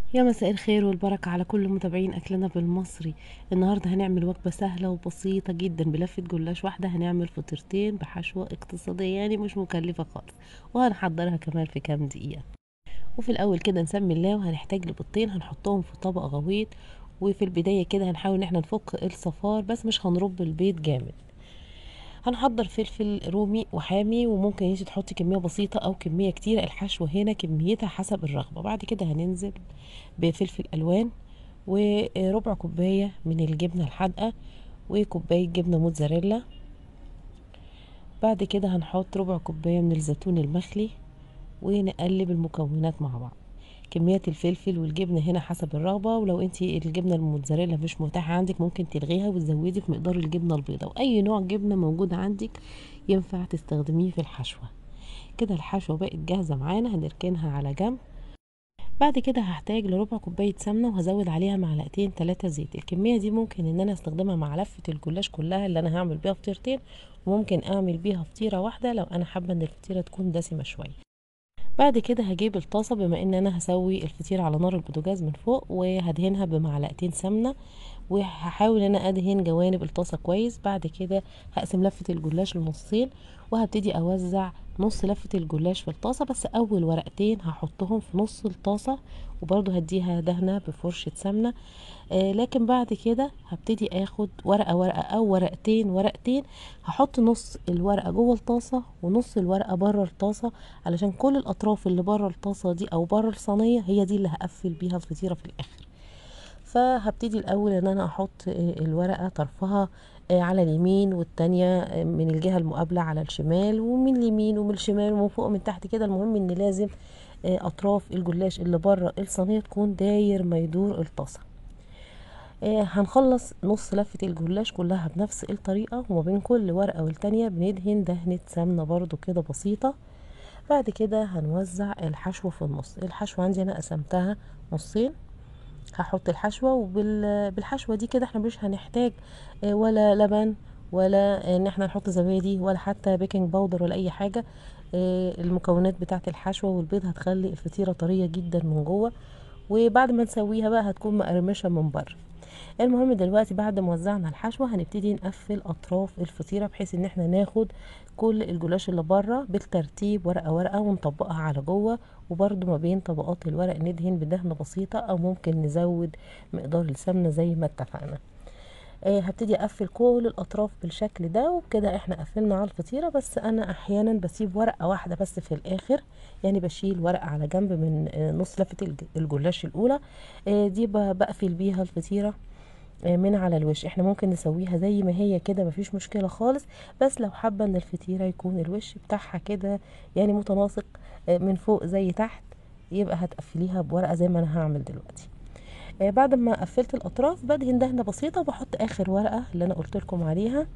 يا مساء الخير والبركة على كل متابعين أكلنا بالمصري النهاردة هنعمل وجبة سهلة وبسيطة جدا بلفة جلاش واحدة هنعمل فطيرتين بحشوة اقتصادية يعني مش مكلفة خالص وهنحضرها كمان في كام دقيقة وفي الأول كده نسمي الله وهنحتاج لبيضتين هنحطهم في طبق غويط وفي البداية كده هنحاول ان احنا نفك الصفار بس مش هنرب البيض جامد هنحضر فلفل رومي وحامي وممكن انت تحطي كميه بسيطه او كميه كتيره الحشوه هنا كميتها حسب الرغبه بعد كده هننزل بفلفل الوان وربع كوبايه من الجبنه الحادقه وكوبايه جبنه موتزاريلا بعد كده هنحط ربع كوبايه من الزيتون المخلي ونقلب المكونات مع بعض كميات الفلفل والجبنه هنا حسب الرغبه ولو انت الجبنه الموتزاريلا مش متاحه عندك ممكن تلغيها وتزودي في مقدار الجبنه البيضاء واي نوع جبنه موجود عندك ينفع تستخدميه في الحشوه كده الحشوه بقت جاهزه معانا هنركنها على جنب بعد كده هحتاج لربع كوبايه سمنه وهزود عليها معلقتين ثلاثة زيت الكميه دي ممكن ان انا استخدمها مع لفه الجلاش كلها اللي انا هعمل بيها فطيرتين وممكن اعمل بيها فطيره واحده لو انا حابه ان الفطيره تكون دسمه شويه بعد كده هجيب الطاسه بما ان انا هسوي الفطيره على نار البوتاجاز من فوق وهدهنها بمعلقتين سمنه وهحاول ان انا ادهن جوانب الطاسه كويس بعد كده هقسم لفه الجلاش لنصين وهبتدي اوزع نص لفه الجلاش في الطاسه بس اول ورقتين هحطهم في نص الطاسه وبرضو هديها دهنه بفرشه سمنه آه لكن بعد كده هبتدي اخد ورقه ورقه او ورقتين ورقتين هحط نص الورقه جوه الطاسه ونص الورقه بره الطاسه علشان كل الاطراف اللي بره الطاسه دي او بره الصينيه هي دي اللي هقفل بيها الفطيره في الاخر فهبتدي الاول ان انا احط الورقه طرفها على اليمين والتانية من الجهة المقابلة على الشمال ومن اليمين ومن الشمال ومن فوق ومن تحت كده المهم ان لازم اطراف الجلاش اللي بره الصينية تكون داير ما يدور الطاسة هنخلص نص لفة الجلاش كلها بنفس الطريقة وما بين كل ورقة والتانية بندهن دهنة سمنة برضو كده بسيطة بعد كده هنوزع الحشوة في النص الحشوة عندي انا قسمتها نصين هحط الحشوة وبالحشوة دي كده احنا مش هنحتاج ولا لبن ولا ان احنا نحط زبادي ولا حتى بيكنج باودر ولا اي حاجة المكونات بتاعة الحشوة والبيض هتخلي الفطيرة طرية جدا من جوه وبعد ما نسويها بقى هتكون مقرمشة من بره المهم دلوقتي بعد ما وزعنا الحشوة هنبتدي نقفل اطراف الفطيرة بحيث ان احنا ناخد كل الجلاش اللي بره بالترتيب ورقة ورقة ونطبقها على جوه وبرده ما بين طبقات الورق ندهن بدهنة بسيطة او ممكن نزود مقدار السمنة زي ما اتفقنا آه هبتدي اقفل كل الاطراف بالشكل ده وبكده احنا قفلنا على الفطيرة بس انا احيانا بسيب ورقة واحدة بس في الاخر يعني بشيل ورقة على جنب من آه نص لفة الجلاش الاولى آه دي بقفل بيها الفطيرة من على الوش احنا ممكن نسويها زي ما هي كده مفيش مشكلة خالص بس لو حابة ان الفطيرة يكون الوش بتاعها كده يعني متناسق من فوق زي تحت يبقى هتقفليها بورقة زي ما انا هعمل دلوقتي بعد ما قفلت الاطراف بدهن دهنة بسيطة وبحط اخر ورقة اللي انا قلت لكم عليها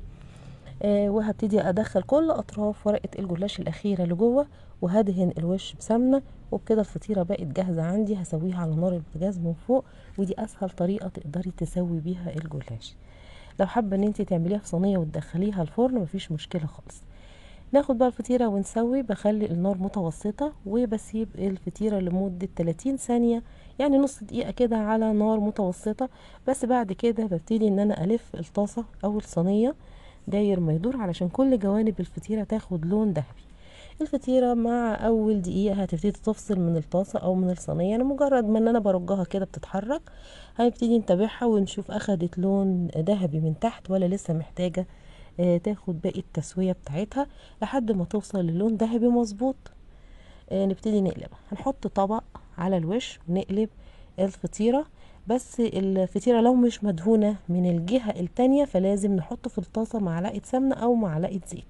وهبتدي ادخل كل اطراف ورقة الجلاش الاخيرة لجوه وهدهن الوش بسمنة وبكده الفطيرة بقت جاهزة عندي هسويها على نار البوتاجاز من فوق ودي اسهل طريقة تقدري تسوي بيها الجلاش لو حابة ان انت تعمليها في صينية وتدخليها الفرن مفيش مشكلة خالص ناخد بقى الفطيرة ونسوي بخلي النار متوسطة وبسيب الفطيرة لمدة 30 ثانية يعني نص دقيقة كده على نار متوسطة بس بعد كده ببتدي ان انا الف الطاسة او الصينية داير ما يدور علشان كل جوانب الفطيرة تاخد لون ذهبي الفطيرة مع اول دقيقة هتبتدي تفصل من الطاسة او من الصينية يعني مجرد ما ان انا برجها كده بتتحرك هنبتدي نتابعها ونشوف اخدت لون ذهبي من تحت ولا لسه محتاجة آه تاخد باقي التسوية بتاعتها لحد ما توصل للون ذهبي مظبوط آه نبتدي نقلبها هنحط طبق على الوش ونقلب الفطيرة بس الفطيرة لو مش مدهونة من الجهة التانية فلازم نحط في الطاسة معلقة سمنة او معلقة زيت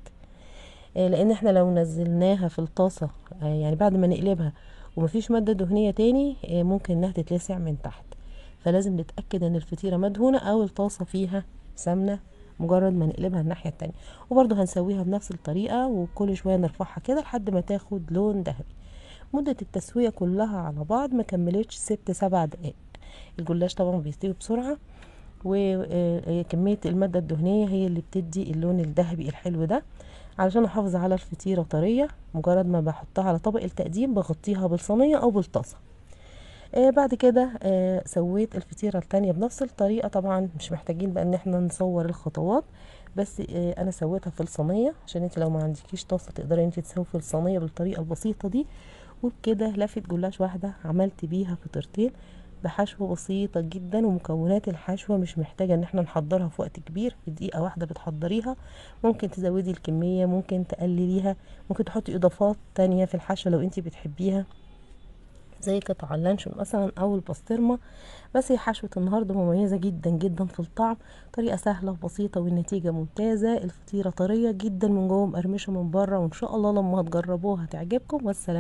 لان احنا لو نزلناها في الطاسة يعني بعد ما نقلبها ومفيش مادة دهنية تاني ممكن انها تتلسع من تحت فلازم نتأكد ان الفطيرة مدهونة او الطاسة فيها سمنة مجرد ما نقلبها الناحية التانية وبرضو هنسويها بنفس الطريقة وكل شوية نرفعها كده لحد ما تاخد لون ذهبي مدة التسوية كلها على بعض ما كملتش ست سبع دقايق الجلاش طبعا بيستوي بسرعة وكمية المادة الدهنية هي اللي بتدي اللون الذهبي الحلو ده علشان احافظ على الفطيرة طرية مجرد ما بحطها على طبق التقديم بغطيها بالصينية او بالطاسة آه بعد كده آه سويت الفطيرة التانية بنفس الطريقة طبعا مش محتاجين بقى ان احنا نصور الخطوات بس آه انا سويتها في الصينية عشان انت لو ما عندكيش طاسة تقدري انت تسوي في الصينية بالطريقة البسيطة دي وبكده لفة جلاش واحدة عملت بيها فطيرتين بحشوة بسيطة جدا ومكونات الحشوة مش محتاجة ان احنا نحضرها في وقت كبير في دقيقة واحدة بتحضريها ممكن تزودي الكمية ممكن تقلليها ممكن تحطي اضافات تانية في الحشوة لو انتي بتحبيها زي قطع اللانشون مثلا او البسطرمة بس هي حشوة النهاردة مميزة جدا جدا في الطعم طريقة سهلة وبسيطة والنتيجة ممتازة الفطيرة طرية جدا من جوه مقرمشة من بره وان شاء الله لما هتجربوها هتعجبكم والسلام